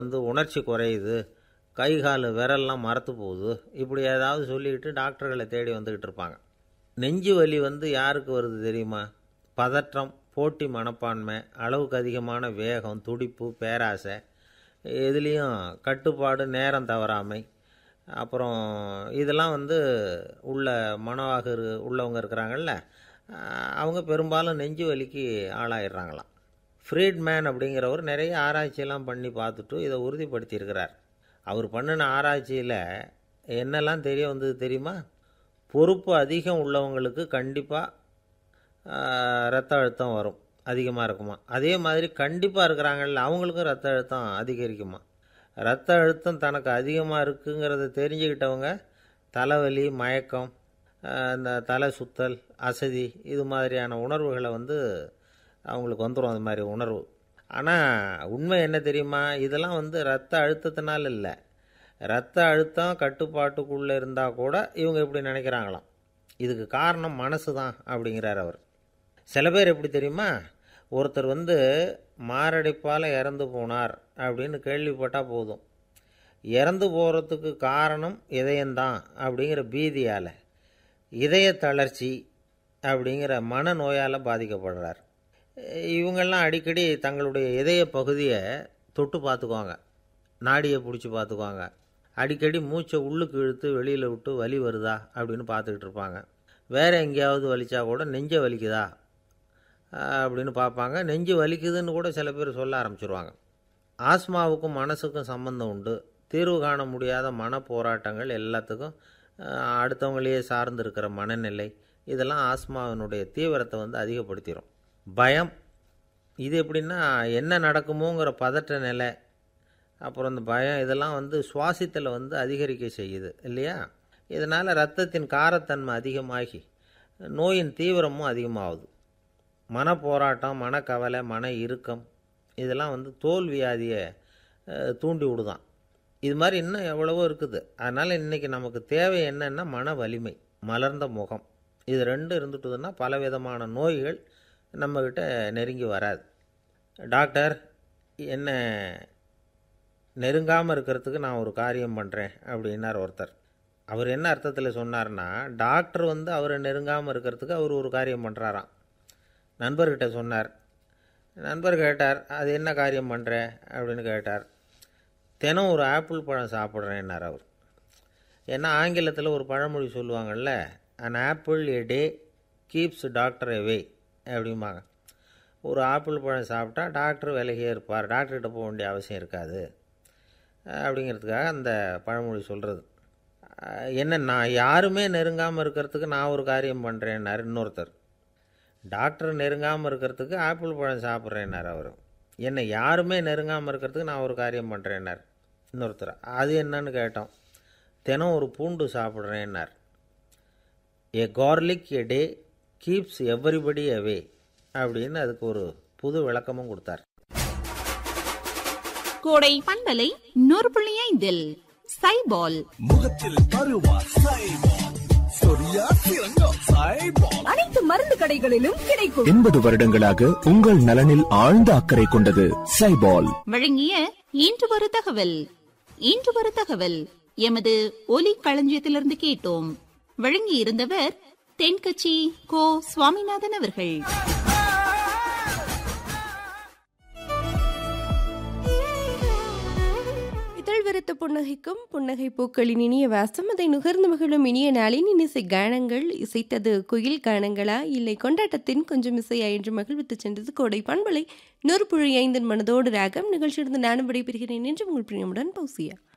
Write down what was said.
வந்து உணர்ச்சி குறையுது கை கால் விரல்லாம் மரத்து போகுது இப்படி ஏதாவது சொல்லிக்கிட்டு டாக்டர்களை தேடி வந்துக்கிட்டு இருப்பாங்க நெஞ்சு வலி வந்து யாருக்கு வருது தெரியுமா பதற்றம் போட்டி மனப்பான்மை அளவுக்கு அதிகமான வேகம் துடிப்பு பேராசை இதுலேயும் கட்டுப்பாடு நேரம் தவறாமை அப்புறம் இதெல்லாம் வந்து உள்ள மனவாக இரு உள்ளவங்க இருக்கிறாங்கல்ல அஹ் அவங்க பெரும்பாலும் நெஞ்சு வலிக்கு ஆளாயிடுறாங்களாம் ஃப்ரீட்மேன் அப்படிங்கிறவர் நிறைய ஆராய்ச்சியெல்லாம் பண்ணி பார்த்துட்டு இதை உறுதிப்படுத்தியிருக்கிறார் அவர் பண்ணின ஆராய்ச்சியில் என்னெல்லாம் தெரிய வந்தது தெரியுமா பொறுப்பு அதிகம் உள்ளவங்களுக்கு கண்டிப்பாக ரத்த அழுத்தம் வரும் அதிகமாக இருக்குமா அதே மாதிரி கண்டிப்பாக இருக்கிறாங்கல்ல அவங்களுக்கும் ரத்த அழுத்தம் அதிகரிக்குமா ரத்த அழுத்தம் தனக்கு அதிகமாக இருக்குங்கிறத தெரிஞ்சுக்கிட்டவங்க தலைவலி மயக்கம் ஆஹ் இந்த தலை சுத்தல் அசதி இது மாதிரியான உணர்வுகளை வந்து அவங்களுக்கு வந்துடும் அது மாதிரி உணர்வு ஆனால் உண்மை என்ன தெரியுமா இதெல்லாம் வந்து ரத்த அழுத்தத்தினால இல்லை ரத்த அழுத்தம் கட்டுப்பாட்டுக்குள்ளே இருந்தால் கூட இவங்க இப்படி நினைக்கிறாங்களாம் இதுக்கு காரணம் மனசு தான் அப்படிங்கிறார் அவர் சில பேர் எப்படி தெரியுமா ஒருத்தர் வந்து மாரடைப்பால் இறந்து போனார் அப்படின்னு கேள்விப்பட்டால் போதும் இறந்து போகிறதுக்கு காரணம் இதயம்தான் அப்படிங்கிற பீதியால் இதய தளர்ச்சி அப்படிங்கிற மனநோயால் பாதிக்கப்படுறார் இவங்கெல்லாம் அடிக்கடி தங்களுடைய இதய பகுதியை தொட்டு பார்த்துக்குவாங்க நாடியை பிடிச்சி பார்த்துக்குவாங்க அடிக்கடி மூச்சை உள்ளுக்கு இழுத்து வெளியில் விட்டு வலி வருதா அப்படின்னு பார்த்துக்கிட்டு இருப்பாங்க வேறு எங்கேயாவது வலிச்சா கூட நெஞ்சை வலிக்குதா அப்படின்னு பார்ப்பாங்க நெஞ்சு வலிக்குதுன்னு கூட சில பேர் சொல்ல ஆரம்பிச்சிருவாங்க ஆஸ்மாவுக்கும் மனசுக்கும் சம்பந்தம் உண்டு தீர்வு காண முடியாத மன போராட்டங்கள் எல்லாத்துக்கும் அஹ், அடுத்தவங்களையே சார்ந்து இருக்கிற மனநிலை இதெல்லாம் ஆஸ்மாவினுடைய தீவிரத்தை வந்து அதிகப்படுத்திடும் பயம் இது எப்படின்னா என்ன நடக்குமோங்கிற பதட்ட நிலை அப்புறம் இந்த பயம் இதெல்லாம் வந்து சுவாசித்தலை வந்து அதிகரிக்க செய்யுது இல்லையா இதனால் ரத்தத்தின் காரத்தன்மை அதிகமாகி நோயின் தீவிரமும் அதிகமாகுது மன போராட்டம் மனக்கவலை மன இறுக்கம் இதெல்லாம் வந்து தோல் வியாதியை அஹ், தூண்டி விடுதான் இது மாதிரி இன்னும் எவ்வளவோ இருக்குது அதனால் இன்றைக்கி நமக்கு தேவை என்னன்னா மன வலிமை மலர்ந்த முகம் இது ரெண்டும் இருந்துட்டுதுன்னா பலவிதமான நோய்கள் நம்மக்கிட்ட நெருங்கி வராது டாக்டர் என்ன நெருங்காமல் இருக்கிறதுக்கு நான் ஒரு காரியம் பண்ணுறேன் அப்படின்னார் ஒருத்தர் அவர் என்ன அர்த்தத்தில் சொன்னார்னா டாக்டர் வந்து அவரை நெருங்காமல் இருக்கிறதுக்கு அவர் ஒரு காரியம் பண்ணுறாராம் நண்பர்கிட்ட சொன்னார் நண்பர் கேட்டார் அது என்ன காரியம் பண்ணுற அப்படின்னு கேட்டார் தினம் ஒரு ஆப்பிள் பழம் சாப்பிட்றேன்னார் அவர் ஏன்னா ஆங்கிலத்தில் ஒரு பழமொழி சொல்லுவாங்கள்ல an apple a day keeps doctor away அப்படிம்பாங்க ஒரு ஆப்பிள் பழம் சாப்பிட்டா டாக்டர் விலகியே இருப்பார் டாக்டர்கிட்ட போக வேண்டிய அவசியம் இருக்காது அப்படிங்கிறதுக்காக அந்த பழமொழி சொல்கிறது என்ன நான் யாருமே நெருங்காமல் இருக்கிறதுக்கு நான் ஒரு காரியம் பண்ணுறேன்னார் இன்னொருத்தர் டாக்டர் நெருங்காமல் இருக்கிறதுக்கு ஆப்பிள் பழம் சாப்பிட்றேன்னார் அவர் என்னை யாருமே நெருங்காமல் இருக்கிறதுக்கு நான் ஒரு காரியம் பண்ணுறேன்னார் இன்னொருத்தர் அது என்னன்னு கேட்டோம் தினம் ஒரு பூண்டு சாப்பிட்றேன்னார் a garlic a day keeps everybody away அப்படின்னு அதுக்கு ஒரு புது விளக்கமும் கொடுத்தார் கோடை பண்பலை நூறு புள்ளி ஐந்தில் சைபால் முகத்தில் பருவா சைபால் சொரியா சிறங்கா சைபால் அனைத்து மருந்து கடைகளிலும் கிடைக்கும் எண்பது வருடங்களாக உங்கள் நலனில் ஆழ்ந்த அக்கறை கொண்டது சைபால் வழங்கிய இன்று ஒரு தகவல் இன்று ஒரு தகவல் எமது ஒலி களஞ்சியத்திலிருந்து கேட்டோம் வழங்கி இருந்தவர் தென்கட்சி கோ சுவாமிநாதன் அவர்கள் இதழ் வெறுத்த புன்னகைக்கும் புன்னகை பூக்களின் இனிய வாசம் அதை நுகர்ந்து மகிழும் இனிய நாளின் இனிசை கானங்கள் இசைத்தது குயில் கானங்களா இல்லை கொண்டாட்டத்தின் கொஞ்சம் இசையா என்று மகிழ்வித்து சென்றது கோடை பண்பலை நூறு புள்ளி ஐந்தின் மனதோடு ராகம் நிகழ்ச்சியிலிருந்து நானும் விடைபெறுகிறேன் என்று உங்கள் பிரியமுடன் பௌசியா